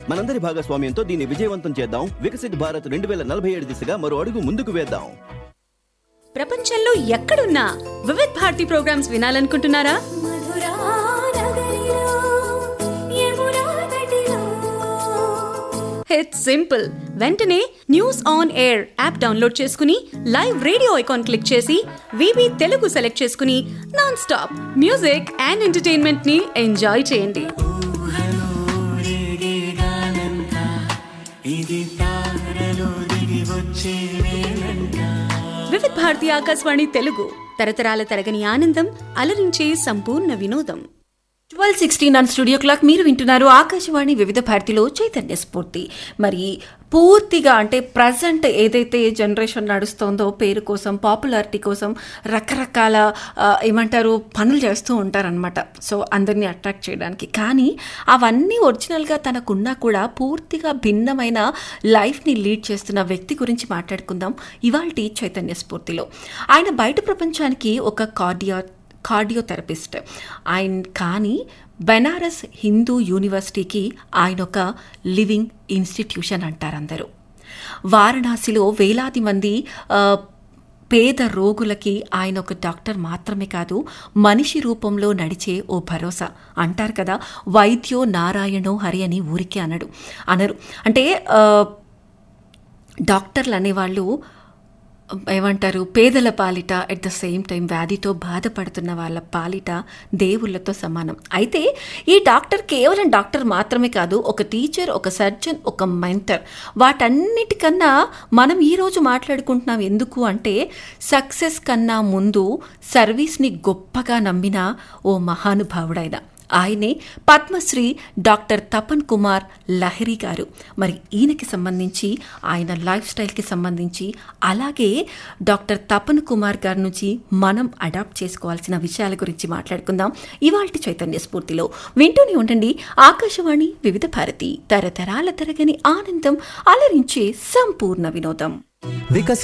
మనందరి భాగస్వామ్యంతో దీన్ని విజయవంతం చేద్దాం వికసిత్ భారత్ రెండు వేల నలభై ఏడు దిశగా మరో అడుగు ముందుకు వేద్దాం ప్రపంచంలో ఎక్కడున్నా వివిధ్ భారతి ప్రోగ్రామ్స్ వినాలనుకుంటున్నారా ఇట్స్ సింపుల్ వెంటనే news on air app download చేసుకుని లైవ్ రేడియో ఐకాన్ క్లిక్ చేసి వివి తెలుగు సెలెక్ట్ చేసుకుని non stop music and entertainment ని ఎంజాయ్ చేయండి వివిధ్ భారతి ఆకాశవాణి తెలుగు తరతరాల తరగని ఆనందం అలరించే సంపూర్ణ వినోదం twelve sixteen on studio clock మీరు వింటున్నారు ఆకాశవాణి వివిధ భారతిలో చైతన్య స్ఫూర్తి మరి పూర్తిగా అంటే ప్రజెంట్ ఏదైతే జనరేషన్ నడుస్తోందో పేరు కోసం పాపులారిటీ కోసం రకరకాల ఆ, ఏమంటారు పనులు చేస్తూ ఉంటారనమాట సో అందరినీ అట్రాక్ట్ చేయడానికి కానీ అవన్నీ ఒరిజినల్గా తనకున్నా కూడా పూర్తిగా భిన్నమైన లైఫ్ని లీడ్ చేస్తున్న వ్యక్తి గురించి మాట్లాడుకుందాం ఇవాళ చైతన్య స్ఫూర్తిలో ఆయన బయట ప్రపంచానికి ఒక కార్డియా కార్డియోథెరపిస్ట్ ఆయన కానీ బెనారస్ హిందూ యూనివర్సిటీకి ఆయన ఒక లివింగ్ ఇన్స్టిట్యూషన్ అంటారు అందరూ వారణాసిలో వేలాది మంది ఆ, పేద రోగులకి ఆయన ఒక డాక్టర్ మాత్రమే కాదు మనిషి రూపంలో నడిచే ఓ భరోసా అంటారు కదా వైద్యో నారాయణో హరి అని ఊరికే అనడు అనరు అంటే ఆ, డాక్టర్లు అనేవాళ్ళు ఏమంటారు పేదల పాలిట ఎట్ ద సేమ్ టైం వ్యాధితో బాధపడుతున్న వాళ్ళ పాలిట దేవుళ్ళతో సమానం అయితే ఈ డాక్టర్ కేవలం డాక్టర్ మాత్రమే కాదు ఒక టీచర్ ఒక సర్జన్ ఒక మెంటర్ వాటన్నిటికన్నా మనం ఈరోజు మాట్లాడుకుంటున్నాం ఎందుకు అంటే సక్సెస్ కన్నా ముందు సర్వీస్ని గొప్పగా నమ్మిన ఓ మహానుభావుడైన ఆయనే పద్మశ్రీ డాక్టర్ తపన్ కుమార్ లహరి గారు మరి ఈయనకి సంబంధించి ఆయన లైఫ్ స్టైల్కి సంబంధించి అలాగే డాక్టర్ తపన్ కుమార్ గారి నుంచి మనం అడాప్ట్ చేసుకోవాల్సిన విషయాల గురించి మాట్లాడుకుందాం ఇవాళ చైతన్య స్ఫూర్తిలో వింటూనే ఉండండి ఆకాశవాణి వివిధ భారతి తరతరాల తరగని ఆనందం అలరించే సంపూర్ణ వినోదం వికసిత్